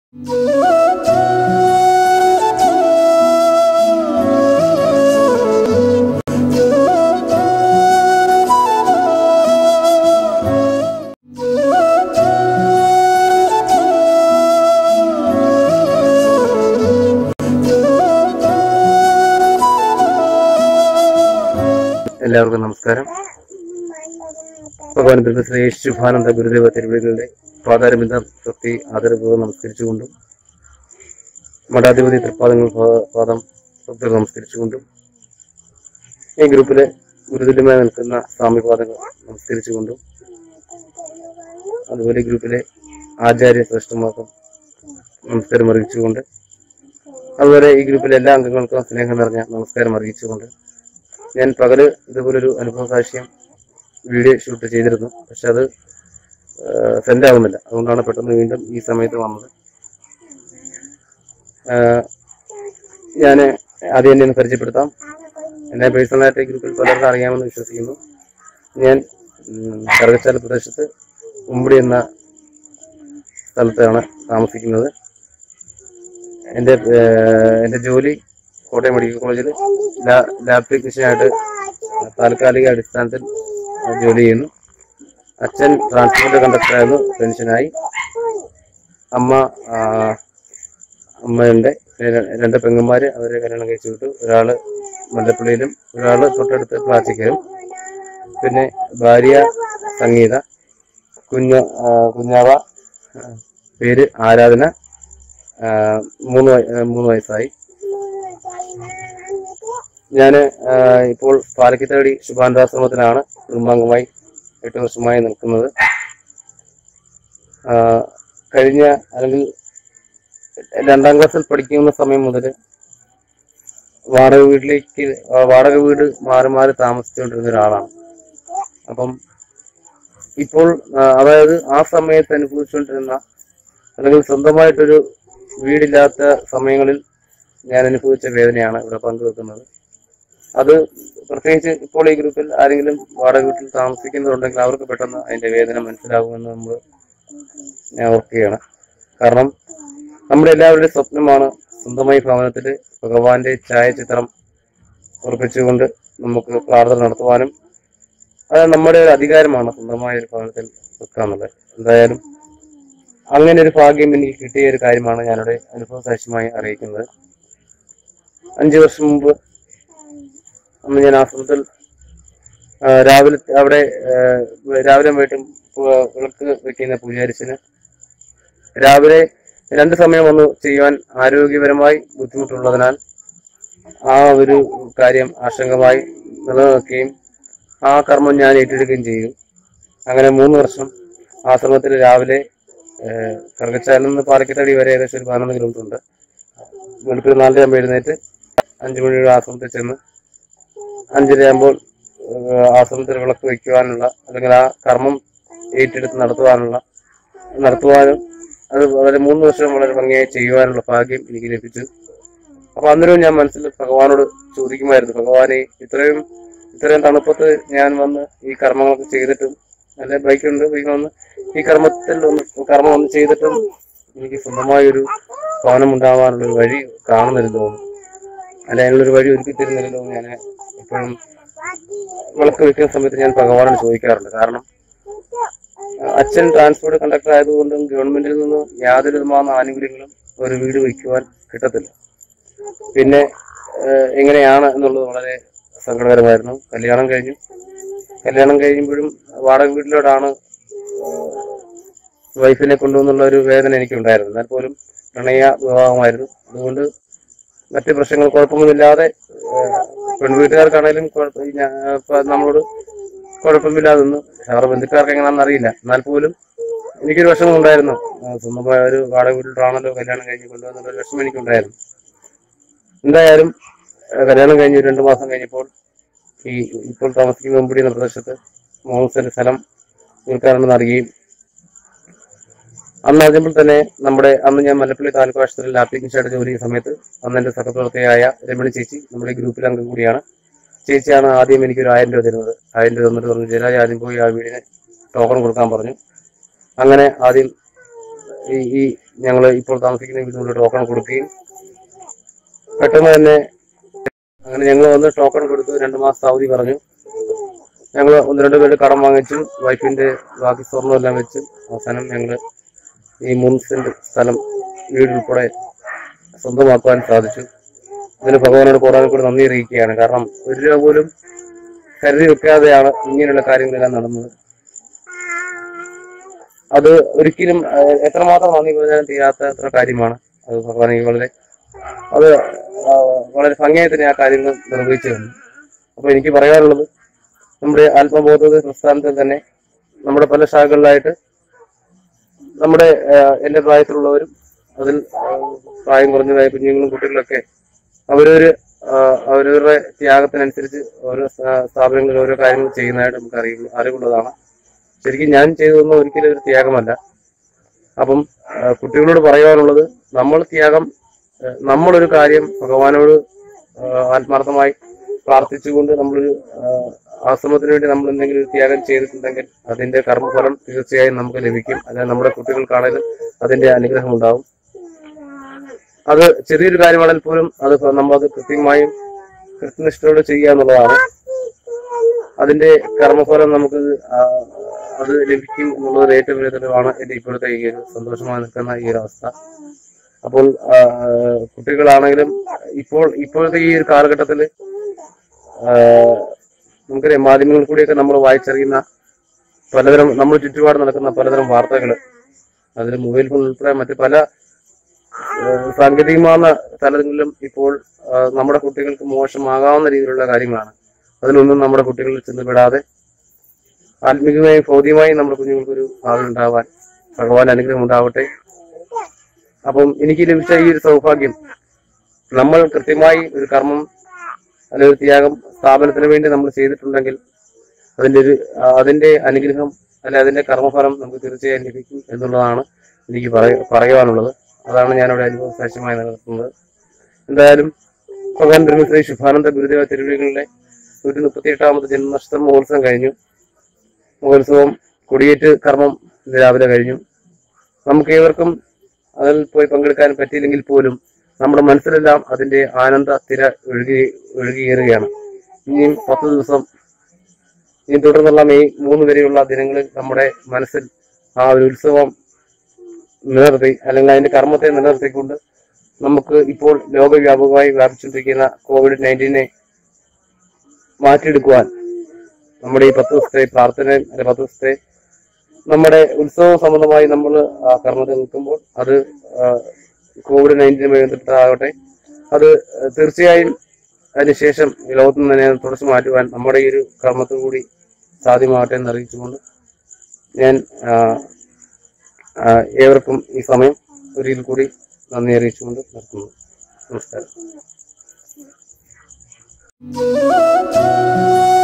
എല്ലാവർക്കും നമസ്കാരം ഭഗവാൻ ബ്രഹ്മശ്രീ ശുഭാനന്ദ ഗുരുദേവ തിരുവിളികളുടെ പാതാരബിന്ദ ഭക്തി ആദരപൂർവ്വം നമസ്കരിച്ചുകൊണ്ടും മഠാധിപതി തൃപ്പാദങ്ങൾ പാ- പാദം ഭക്തർ നമസ്കരിച്ചുകൊണ്ടും ഈ ഗ്രൂപ്പിലെ ഗുരുതുല്യമായി നിൽക്കുന്ന സ്വാമിപാദങ്ങൾ നമസ്കരിച്ചുകൊണ്ടും അതുപോലെ ഈ ഗ്രൂപ്പിലെ ആചാര്യ ശ്രേഷ്ഠമാർക്കും നമസ്കാരം അറിയിച്ചുകൊണ്ട് അതുപോലെ ഈ ഗ്രൂപ്പിലെ എല്ലാ അംഗങ്ങൾക്കും സ്നേഹം നിറഞ്ഞ നമസ്കാരം അറിയിച്ചുകൊണ്ട് ഞാൻ പകല് ഇതുപോലൊരു അനുഭവ സാക്ഷ്യം വീഡിയോ ഷൂട്ട് ചെയ്തിരുന്നു പക്ഷെ അത് സെൻഡ് ആവുന്നില്ല അതുകൊണ്ടാണ് പെട്ടെന്ന് വീണ്ടും ഈ സമയത്ത് വന്നത് ഞാൻ ആദ്യം എന്നെ ഒന്ന് പരിചയപ്പെടുത്താം എന്നെ പേഴ്സണലായിട്ട് ഈ ഗ്രൂപ്പിൽ പലർക്കും അറിയാമെന്ന് വിശ്വസിക്കുന്നു ഞാൻ ഉം, കറുകച്ചാൽ പ്രദേശത്ത് ഉമ്പടി എന്ന സ്ഥലത്താണ് താമസിക്കുന്നത് എൻ്റെ ഏഹ്, എൻ്റെ ജോലി കോട്ടയം മെഡിക്കൽ കോളേജിൽ ലാബ് ടെക്നീഷ്യനായിട്ട് താൽക്കാലിക അടിസ്ഥാനത്തിൽ ജോലി ചെയ്യുന്നു അച്ഛൻ ട്രാൻസ്പോർട്ട് കണ്ടക്ടറായിരുന്നു പെൻഷനായി അമ്മ ആ, അമ്മയുണ്ട് പിന്നെ ര- രണ്ട് പെങ്ങന്മാര് അവരെ കല്യാണം കഴിച്ചു വിട്ടു ഒരാള് മല്ലപ്പള്ളിയിലും ഒരാള് തൊട്ടടുത്ത് പ്ലാച്ചിക്കലും പിന്നെ ഭാര്യ സംഗീത കുഞ്ഞ ആ, കുഞ്ഞാവ ആ, പേര് ആരാധന ആ, മൂന്ന് വയ- ആ, മൂന്ന് വയസ്സായി ഞാൻ ഇപ്പോൾ പാലക്കത്തടി ശുഭാനന്ദാശ്രമത്തിലാണ് കുടുംബാംഗമായി എട്ട് വർഷമായി നിൽക്കുന്നത് ആ, കഴിഞ്ഞ അല്ലെങ്കിൽ രണ്ടാം ക്ലാസ്സിൽ പഠിക്കുന്ന സമയം മുതൽ വാടക വീട്ടിലേക്ക് ആ, വാടക വീട് മാറി മാറി താമസിച്ചുകൊണ്ടിരുന്ന ഒരാളാണ് അപ്പം ഇപ്പോൾ ആ, അതായത് ആ സമയത്ത് അനുഭവിച്ചുകൊണ്ടിരുന്ന അല്ലെങ്കിൽ സ്വന്തമായിട്ടൊരു വീടില്ലാത്ത സമയങ്ങളിൽ ഞാൻ അനുഭവിച്ച വേദനയാണ് ഇവിടെ പങ്കുവെക്കുന്നത് അത് പ്രത്യേകിച്ച് ഇപ്പോൾ ഈ ഗ്രൂപ്പിൽ ആരെങ്കിലും വാടക വീട്ടിൽ താമസിക്കുന്നുണ്ടെങ്കിൽ അവർക്ക് പെട്ടെന്ന് അതിന്റെ വേദന മനസ്സിലാകുമെന്ന് നമ്മൾ ഞാൻ ഓർക്കുകയാണ് കാരണം നമ്മുടെ എല്ലാവരുടെയും സ്വപ്നമാണ് സ്വന്തമായി ഭവനത്തിൽ ഭഗവാന്റെ ഛായാചിത്രം ഉറപ്പിച്ചുകൊണ്ട് നമുക്ക് പ്രാർത്ഥന നടത്തുവാനും അത് നമ്മുടെ ഒരു അധികാരമാണ് സ്വന്തമായ ഒരു ഭവനത്തിൽ വെക്കാന്നുള്ളത് എന്തായാലും അങ്ങനെ ഒരു ഭാഗ്യം എനിക്ക് കിട്ടിയ ഒരു കാര്യമാണ് ഞാനിവിടെ അനുഭവ സാക്ഷ്യമായി അറിയിക്കുന്നത് അഞ്ചു വർഷം മുമ്പ് അന്ന് ഞാൻ ആശ്രമത്തിൽ ആ, രാവിലെ അവിടെ ആ, രാവിലെ വൈകിട്ടും പു- വിളക്ക് വെക്കുന്ന പൂജാരിച്ചിന് രാവിലെ രണ്ട് സമയം ഒന്ന് ചെയ്യുവാൻ ആരോഗ്യപരമായി ബുദ്ധിമുട്ടുള്ളതിനാൽ ആ ഒരു കാര്യം ആശങ്കമായി നിലനിൽക്കുകയും ആ കർമ്മം ഞാൻ ഏറ്റെടുക്കുകയും ചെയ്തു അങ്ങനെ മൂന്ന് വർഷം ആശ്രമത്തിൽ രാവിലെ കറുകച്ചാലിൽ നിന്ന് പാലക്കത്തടി വരെ ഏകദേശം ഒരു പതിനൊന്ന് കിലോമീറ്റർ ഉണ്ട് വെളുപ്പിൽ നാലര ആകുമ്പോൾ എഴുന്നേറ്റ് അഞ്ചു മണിയുടെ ആശ്രമത്തിൽ ചെന്ന് അഞ്ചര ആകുമ്പോൾ ആശ്രമത്തിൽ വിളക്ക് വയ്ക്കുവാനുള്ള അല്ലെങ്കിൽ ആ കർമ്മം ഏറ്റെടുത്ത് നടത്തുവാനുള്ള നടത്തുവാനും അത് വളരെ മൂന്ന് വർഷം വളരെ ഭംഗിയായി ചെയ്യുവാനുള്ള ഭാഗ്യം എനിക്ക് ലഭിച്ചു അപ്പൊ അന്നേരവും ഞാൻ മനസ്സിൽ ഭഗവാനോട് ചോദിക്കുമായിരുന്നു ഭഗവാനെ ഇത്രയും ഇത്രയും തണുപ്പത്ത് ഞാൻ വന്ന് ഈ കർമ്മങ്ങളൊക്കെ ചെയ്തിട്ടും അല്ലെ ബൈക്കുണ്ട് ബൈക്ക് വന്ന് ഈ കർമ്മത്തിൽ ഒന്ന് കർമ്മം ഒന്ന് ചെയ്തിട്ടും എനിക്ക് സ്വന്തമായൊരു ഭവനം ഉണ്ടാവാനുള്ള ഒരു വഴി കാണുന്നില്ലല്ലോ അല്ല അതിനുള്ളൊരു വഴി ഒരുക്കി തരുന്നില്ലല്ലോ എന്ന് ഞാൻ എപ്പോഴും വിളക്ക് വെക്കുന്ന സമയത്ത് ഞാൻ ഭഗവാനോട് ചോദിക്കാറുണ്ട് കാരണം അഹ് അച്ഛൻ ട്രാൻസ്പോർട്ട് കണ്ടക്ടർ ആയതുകൊണ്ടും ഗവൺമെന്റിൽ നിന്ന് യാതൊരു വിധமான ആനുകൂല്യങ്ങളും ഒരു വീട് വയ്ക്കുവാൻ കിട്ടത്തില്ല പിന്നെ ഏഹ് എങ്ങനെയാണ് എന്നുള്ളത് വളരെ സങ്കടകരമായിരുന്നു കല്യാണം കഴിഞ്ഞു കല്യാണം കഴിയുമ്പോഴും വാടക വീട്ടിലോട്ടാണ് വൈഫിനെ കൊണ്ടുവന്നുള്ള ഒരു വേദന എനിക്കുണ്ടായിരുന്നു എന്നാൽ പോലും പ്രണയ വിവാഹമായിരുന്നു അതുകൊണ്ട് മറ്റ് പ്രശ്നങ്ങൾ കുഴപ്പമൊന്നുമില്ലാതെ ഏഹ് പെൺവീട്ടുകാർക്കാണേലും കുഴപ്പ- ഞാ- ഇപ്പൊ നമ്മളോട് കുഴപ്പമില്ലാതെ നിന്നു അവരുടെ ബന്ധുക്കാർക്ക് എങ്ങനെയാണെന്ന് അറിയില്ല എന്നാൽ പോലും എനിക്കൊരു വിഷമം ഉണ്ടായിരുന്നു ആ, സ്വന്തമായ ഒരു വാടക വീട്ടിലാണല്ലോ കല്യാണം കഴിഞ്ഞ് കൊണ്ടുവന്നുള്ള ഒരു വിഷമം എനിക്കുണ്ടായിരുന്നു എന്തായാലും ആ, കല്യാണം കഴിഞ്ഞ് ഒരു രണ്ടു മാസം കഴിഞ്ഞപ്പോൾ ഈ ഇപ്പോൾ താമസിക്കുന്ന മുമ്പടി എന്ന പ്രദേശത്ത് മൂന്ന് സെന്റ് സ്ഥലം വിൽക്കാനുണ്ടെന്ന് അറിയുകയും അന്ന് അറിഞ്ഞപ്പോൾ തന്നെ നമ്മുടെ അന്ന് ഞാൻ മലപ്പള്ളി താലൂക്ക് ആശുപത്രിയിൽ ആപ്ലിക്കേഷനായിട്ട് ജോലി ചെയ്യുന്ന സമയത്ത് അന്ന് എന്റെ സഹപ്രവർത്തകയായ രമണി ചേച്ചി നമ്മുടെ ഈ ഗ്രൂപ്പിൽ അംഗം കൂടിയാണ് ചേച്ചിയാണ് ആദ്യം എനിക്ക് ഒരു ആയിരം രൂപ തരുന്നത് ആയിരം രൂപ തന്നിട്ട് പറഞ്ഞു ജയരാജ് ആദ്യം പോയി ആ വീടിന് ടോക്കൺ കൊടുക്കാൻ പറഞ്ഞു അങ്ങനെ ആദ്യം ഈ ഈ ഞങ്ങൾ ഇപ്പോൾ താമസിക്കുന്ന വീടിനുള്ള ടോക്കൺ കൊടുക്കുകയും പെട്ടെന്ന് തന്നെ അങ്ങനെ ഞങ്ങൾ വന്ന് ടോക്കൺ കൊടുത്തു രണ്ട് മാസം അവധി പറഞ്ഞു ഞങ്ങൾ ഒന്ന് രണ്ട് പേര് കടം വാങ്ങിച്ചും വൈഫിന്റെ ബാക്കി സ്വർണ്ണം എല്ലാം വെച്ച് അവസാനം ഞങ്ങൾ ഈ മൂന്ന് സെന്റ് സ്ഥലം വീട് ഉൾപ്പെടെ സ്വന്തമാക്കുവാൻ സാധിച്ചു ഇതിന് ഭഗവാനോട് കൂടാതെ കൂടി നന്ദി അറിയിക്കുകയാണ് കാരണം ഒരു രൂപ പോലും കരുതി വെക്കാതെയാണ് ഇങ്ങനെയുള്ള കാര്യങ്ങളെല്ലാം നടന്നത് അത് ഒരിക്കലും ഏഹ്, എത്രമാത്രം നന്ദി പറഞ്ഞാലും തീരാത്ത അത്ര കാര്യമാണ് അത് ഭഗവാൻ ഈ വളരെ അത് ആ, വളരെ ഭംഗിയായി തന്നെ ആ കാര്യങ്ങൾ നിർവഹിച്ചു തന്നു അപ്പൊ എനിക്ക് പറയാനുള്ളത് നമ്മുടെ ആത്മബോധ പ്രസ്ഥാനത്തിൽ തന്നെ നമ്മുടെ പല ശാഖകളിലായിട്ട് നമ്മുടെ ഏഹ്, എന്റെ പ്രായത്തിലുള്ളവരും അതിൽ ഏഹ്, പ്രായം കുറഞ്ഞതായ കുഞ്ഞുങ്ങളും കുട്ടികളൊക്കെ അവരൊരു ആഹ്, അവരവരുടെ ത്യാഗത്തിനനുസരിച്ച് ഓരോ സ്ഥാ- സ്ഥാപനങ്ങളിൽ ഓരോ കാര്യങ്ങൾ ചെയ്യുന്നതായിട്ട് നമുക്ക് അറിയുള്ളൂ അറിവുള്ളതാണ് ശരിക്കും ഞാൻ ചെയ്തതൊന്നും ഒരിക്കലും ഒരു ത്യാഗമല്ല അപ്പം ആഹ്, കുട്ടികളോട് പറയാനുള്ളത് നമ്മൾ ത്യാഗം ആഹ്, നമ്മളൊരു കാര്യം ഭഗവാനോട് ആഹ്, ആത്മാർത്ഥമായി പ്രാർത്ഥിച്ചുകൊണ്ട് നമ്മളൊരു ആഹ്, ആശ്രമത്തിന് വേണ്ടി നമ്മൾ എന്തെങ്കിലും ഒരു ത്യാഗം ചെയ്തിട്ടുണ്ടെങ്കിൽ അതിന്റെ കർമ്മഫലം തീർച്ചയായും നമുക്ക് ലഭിക്കും അല്ലെങ്കിൽ നമ്മുടെ കുട്ടികൾക്കാണെങ്കിലും അതിന്റെ അനുഗ്രഹം ഉണ്ടാവും അത് ചെറിയൊരു കാര്യമാണെങ്കിൽ പോലും അത് നമ്മളത് കൃത്യമായും കൃത്യനിഷ്ഠയോടെ ചെയ്യുക എന്നുള്ളതാണ് അതിന്റെ കർമ്മഫലം നമുക്ക് ആ, അത് ലഭിക്കും എന്നുള്ളത് ഏറ്റവും വലിയ തെളിവാണ് എന്റെ ഇപ്പോഴത്തെ ഈ ഒരു സന്തോഷമായി നിൽക്കുന്ന ഈ ഒരു അവസ്ഥ അപ്പോൾ ആ, കുട്ടികളാണെങ്കിലും ഇപ്പോൾ ഇപ്പോഴത്തെ ഈ ഒരു കാലഘട്ടത്തിൽ നമുക്കറിയാം മാധ്യമങ്ങളിൽ കൂടിയൊക്കെ നമ്മൾ വായിച്ചറിയുന്ന പലതരം നമ്മുടെ ചുറ്റുപാട് നടക്കുന്ന പലതരം വാർത്തകൾ അതിൽ മൊബൈൽ ഫോൺ ഉൾപ്പെടെ മറ്റ് പല ഏഹ് സാങ്കേതികമായ തലങ്ങളിലും ഇപ്പോൾ ആ, നമ്മുടെ കുട്ടികൾക്ക് മോശമാകാവുന്ന രീതിയിലുള്ള കാര്യങ്ങളാണ് അതിലൊന്നും നമ്മുടെ കുട്ടികളിൽ ചെന്നുപെടാതെ ആത്മീയമായും ഭൗതികമായും നമ്മുടെ കുഞ്ഞുങ്ങൾക്കൊരു ഭാവി ഉണ്ടാവാൻ ഭഗവാൻ അനുഗ്രഹം ഉണ്ടാവട്ടെ അപ്പം എനിക്ക് ലഭിച്ച ഈ ഒരു സൗഭാഗ്യം നമ്മൾ കൃത്യമായി ഒരു കർമ്മം അല്ലെങ്കിൽ ഒരു ത്യാഗം സ്ഥാപനത്തിന് വേണ്ടി നമ്മൾ ചെയ്തിട്ടുണ്ടെങ്കിൽ അതിന്റെ ഒരു ആ, അതിന്റെ അനുഗ്രഹം അല്ലെ അതിന്റെ കർമ്മഫലം നമുക്ക് തീർച്ചയായും ലഭിക്കും എന്നുള്ളതാണ് എനിക്ക് പറയ- പറയുവാനുള്ളത് അതാണ് ഞാനിവിടെ അനുഭവ സാക്ഷ്യമായി നിലനിർത്തുന്നത് എന്തായാലും ഭഗവാൻ ബ്രഹ്മശ്രീ ശുഭാനന്ദ ഗുരുദേവ തിരുവികളിലെ നൂറ്റി മുപ്പത്തി എട്ടാമത് ജന്മനഷ്ടം മഹോത്സവം കഴിഞ്ഞു മഹോത്സവം കൊടിയേറ്റ് കർമ്മം ഇന്ന് രാവിലെ കഴിഞ്ഞു നമുക്ക് ഏവർക്കും അതിൽ പോയി പങ്കെടുക്കാൻ പറ്റിയില്ലെങ്കിൽ പോലും നമ്മുടെ മനസ്സിലെല്ലാം അതിന്റെ ആനന്ദ തിര ഒഴുകി ഒഴുകിയേറുകയാണ് ഇനിയും പത്ത് ദിവസം ഇനി തുടർന്നുള്ള മെയ് മൂന്ന് വരെയുള്ള ദിനങ്ങളിൽ നമ്മുടെ മനസ്സിൽ ആ ഒരു ഉത്സവം നിലനിർത്തി അല്ലെങ്കിൽ അതിന്റെ കർമ്മത്തെ നിലനിർത്തിക്കൊണ്ട് നമുക്ക് ഇപ്പോൾ ലോകവ്യാപകമായി വ്യാപിച്ചുകൊണ്ടിരിക്കുന്ന കോവിഡ് നയൻറ്റീനെ മാറ്റിയെടുക്കുവാൻ നമ്മുടെ ഈ പത്ത് ദിവസത്തെ പ്രാർത്ഥനയും അല്ലെ പത്ത് ദിവസത്തെ നമ്മുടെ ഉത്സവ സംബന്ധമായി നമ്മൾ ആ കർമ്മത്തിൽ നിൽക്കുമ്പോൾ അത് ആ, കോവിഡ് നയൻറ്റീനുമായി ബന്ധപ്പെട്ടാകട്ടെ അത് തീർച്ചയായും അതിനുശേഷം ഈ ലോകത്ത് നിന്ന് തന്നെ തുടച്ചു മാറ്റുവാൻ നമ്മുടെ ഈ ഒരു കർമ്മത്തിൽ കൂടി സാധ്യമാകട്ടെ എന്ന് അറിയിച്ചുകൊണ്ട് ഞാൻ ആ, ആ, ഏവർക്കും ഈ സമയം ഒരിക്കൽ കൂടി നന്ദി അറിയിച്ചുകൊണ്ട് നിർത്തുന്നു നമസ്കാരം Thank you.